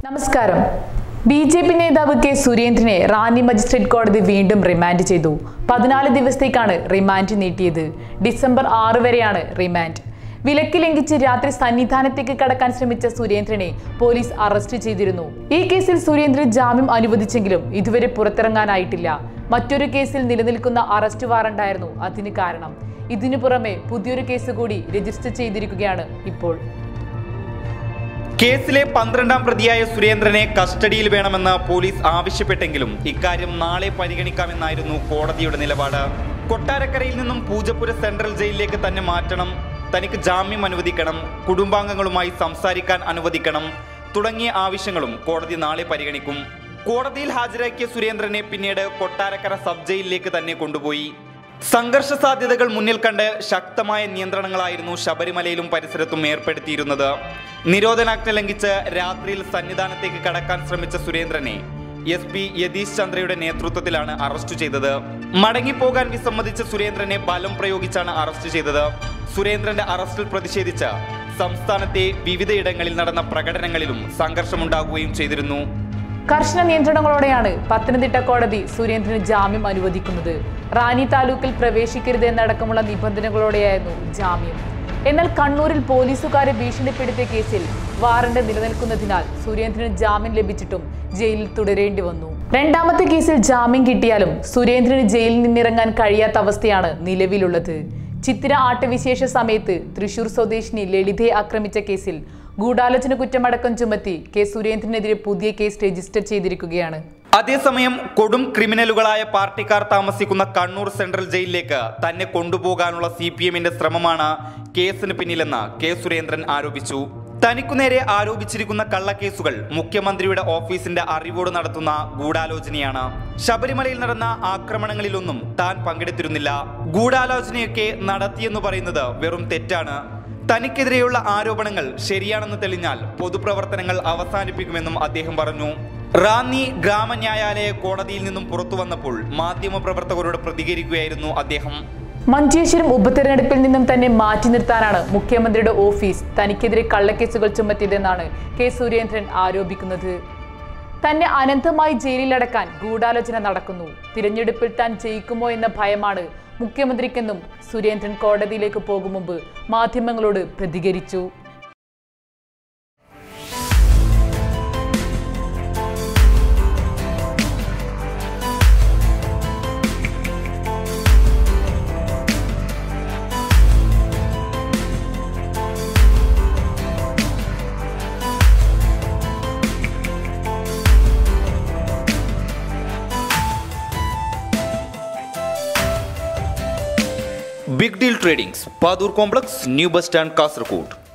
നമസ്കാരം B J P നേതാവ് K സുരേന്ദ്രനെ റാന്നി മജിസ്ട്രേറ്റ് കോടതി വീണ്ടും റിമാൻഡ് ചെയ്തു പതിനാല് ദിവസത്തേക്കാണ് റിമാൻഡ് നീട്ടിയത് ഡിസംബർ ആറ് വരെയാണ് റിമാൻഡ് വിലക്ക് ലംഘിച്ച് രാത്രി സന്നിധാനത്തേക്ക് കടക്കാൻ ശ്രമിച്ച സുരേന്ദ്രനെ പോലീസ് അറസ്റ്റ് ചെയ്തിരുന്നു ഈ കേസിൽ സുരേന്ദ്രൻ ജാമ്യം അനുവദിച്ചെങ്കിലും ഇതുവരെ പുറത്തിറങ്ങാനായിട്ടില്ല മറ്റൊരു കേസിൽ നിലനിൽക്കുന്ന അറസ്റ്റ് വാറണ്ടായിരുന്നു അതിന് കാരണം ഇതിനു പുറമെ പുതിയൊരു കേസ് കൂടി രജിസ്റ്റർ ചെയ്തിരിക്കുകയാണ് ഇപ്പോൾ കേസിലെ പന്ത്രണ്ടാം പ്രതിയായ സുരേന്ദ്രനെ കസ്റ്റഡിയിൽ വേണമെന്ന് പോലീസ് ആവശ്യപ്പെട്ടെങ്കിലും ഇക്കാര്യം നാളെ പരിഗണിക്കാമെന്നായിരുന്നു കോടതിയുടെ നിലപാട് കൊട്ടാരക്കരയിൽ നിന്നും പൂജപ്പുര സെൻട്രൽ ജയിലിലേക്ക് തന്നെ മാറ്റണം തനിക്ക് ജാമ്യം അനുവദിക്കണം കുടുംബാംഗങ്ങളുമായി സംസാരിക്കാൻ അനുവദിക്കണം തുടങ്ങിയ ആവശ്യങ്ങളും കോടതി നാളെ പരിഗണിക്കും കോടതിയിൽ ഹാജരാക്കിയ സുരേന്ദ്രനെ പിന്നീട് കൊട്ടാരക്കര സബ് ജയിലിലേക്ക് തന്നെ കൊണ്ടുപോയി സംഘർഷ സാധ്യതകൾ മുന്നിൽ കണ്ട് ശക്തമായ നിയന്ത്രണങ്ങളായിരുന്നു ശബരിമലയിലും പരിസരത്തും ഏർപ്പെടുത്തിയിരുന്നത് നിരോധനാജ്ഞ ലംഘിച്ച് രാത്രിയിൽ സന്നിധാനത്തേക്ക് കടക്കാൻ ശ്രമിച്ച സുരേന്ദ്രനെ എസ് പി യതീഷ് ചന്ദ്രയുടെ നേതൃത്വത്തിലാണ് അറസ്റ്റ് ചെയ്തത് മടങ്ങിപ്പോകാൻ വിസമ്മതിച്ച സുരേന്ദ്രനെ ബലം പ്രയോഗിച്ചാണ് അറസ്റ്റ് ചെയ്തത് സുരേന്ദ്രന്റെ അറസ്റ്റിൽ പ്രതിഷേധിച്ച് സംസ്ഥാനത്തെ വിവിധയിടങ്ങളിൽ നടന്ന പ്രകടനങ്ങളിലും സംഘർഷമുണ്ടാകുകയും ചെയ്തിരുന്നു കർശന നിയന്ത്രണങ്ങളോടെയാണ് പത്തനംതിട്ട കോടതി സുരേന്ദ്രന് ജാമ്യം അനുവദിക്കുന്നത് റാന്നി താലൂക്കിൽ പ്രവേശിക്കരുത് എന്നടക്കമുള്ള നിബന്ധനകളോടെയായിരുന്നു ജാമ്യം എന്നാൽ കണ്ണൂരിൽ പോലീസുകാരെ ഭീഷണിപ്പെടുത്തിയ കേസിൽ വാറണ്ട് നിലനിൽക്കുന്നതിനാൽ സുരേന്ദ്രന് ജാമ്യം ലഭിച്ചിട്ടും ജയിലിൽ തുടരേണ്ടി വന്നു രണ്ടാമത്തെ കേസിൽ ജാമ്യം കിട്ടിയാലും സുരേന്ദ്രന് ജയിലിൽ നിന്നിറങ്ങാൻ കഴിയാത്ത അവസ്ഥയാണ് നിലവിലുള്ളത് ചിത്തിര ആട്ടവിശേഷ സമയത്ത് തൃശൂർ സ്വദേശിനി ലളിതയെ ആക്രമിച്ച കേസിൽ ഗൂഢാലോചന കുറ്റമടക്കം ചുമത്തി കെ സുരേന്ദ്രനെതിരെ പുതിയ കേസ് രജിസ്റ്റർ ചെയ്തിരിക്കുകയാണ് അതേസമയം കൊടും ക്രിമിനലുകളായ പാർട്ടിക്കാർ താമസിക്കുന്ന കണ്ണൂർ സെൻട്രൽ ജയിലിലേക്ക് തന്നെ കൊണ്ടുപോകാനുള്ള സി പി എമ്മിന്റെ ശ്രമമാണ് കേസിന് പിന്നിലെന്ന് കെ സുരേന്ദ്രൻ ആരോപിച്ചു തനിക്കു നേരെ ആരോപിച്ചിരിക്കുന്ന കള്ളക്കേസുകൾ മുഖ്യമന്ത്രിയുടെ ഓഫീസിന്റെ അറിവോട് നടത്തുന്ന ഗൂഢാലോചനയാണ് ശബരിമലയിൽ നടന്ന ആക്രമണങ്ങളിലൊന്നും താൻ പങ്കെടുത്തിരുന്നില്ല ഗൂഢാലോചനയൊക്കെ നടത്തിയെന്ന് പറയുന്നത് വെറും തെറ്റാണ് തനിക്കെതിരെയുള്ള ആരോപണങ്ങൾ ശരിയാണെന്ന് തെളിഞ്ഞാൽ പൊതുപ്രവർത്തനങ്ങൾ അവസാനിപ്പിക്കുമെന്നും അദ്ദേഹം പറഞ്ഞു റാന്നി ഗ്രാമന്യായാലയ കോടതിയിൽ നിന്നും പുറത്തു വന്നപ്പോൾ മാധ്യമപ്രവർത്തകരോട് പ്രതികരിക്കുകയായിരുന്നു അദ്ദേഹം മഞ്ചേശ്വരം ഉപതെരഞ്ഞെടുപ്പിൽ നിന്നും തന്നെ മാറ്റി നിർത്താനാണ് മുഖ്യമന്ത്രിയുടെ ഓഫീസ് തനിക്കെതിരെ കള്ളക്കേസുകൾ ചുമത്തിയതെന്നാണ് കെ സുരേന്ദ്രൻ ആരോപിക്കുന്നത് തന്നെ അനന്തമായി ജയിലിലടക്കാൻ ഗൂഢാലോചന നടക്കുന്നു തിരഞ്ഞെടുപ്പിൽ താൻ ജയിക്കുമോ എന്ന ഭയമാണ് മുഖ്യമന്ത്രിക്കെന്നും സുരേന്ദ്രൻ കോടതിയിലേക്ക് പോകും മുമ്പ് മാധ്യമങ്ങളോട് പ്രതികരിച്ചു big deal tradings Padur complex new bus stand Kasaragod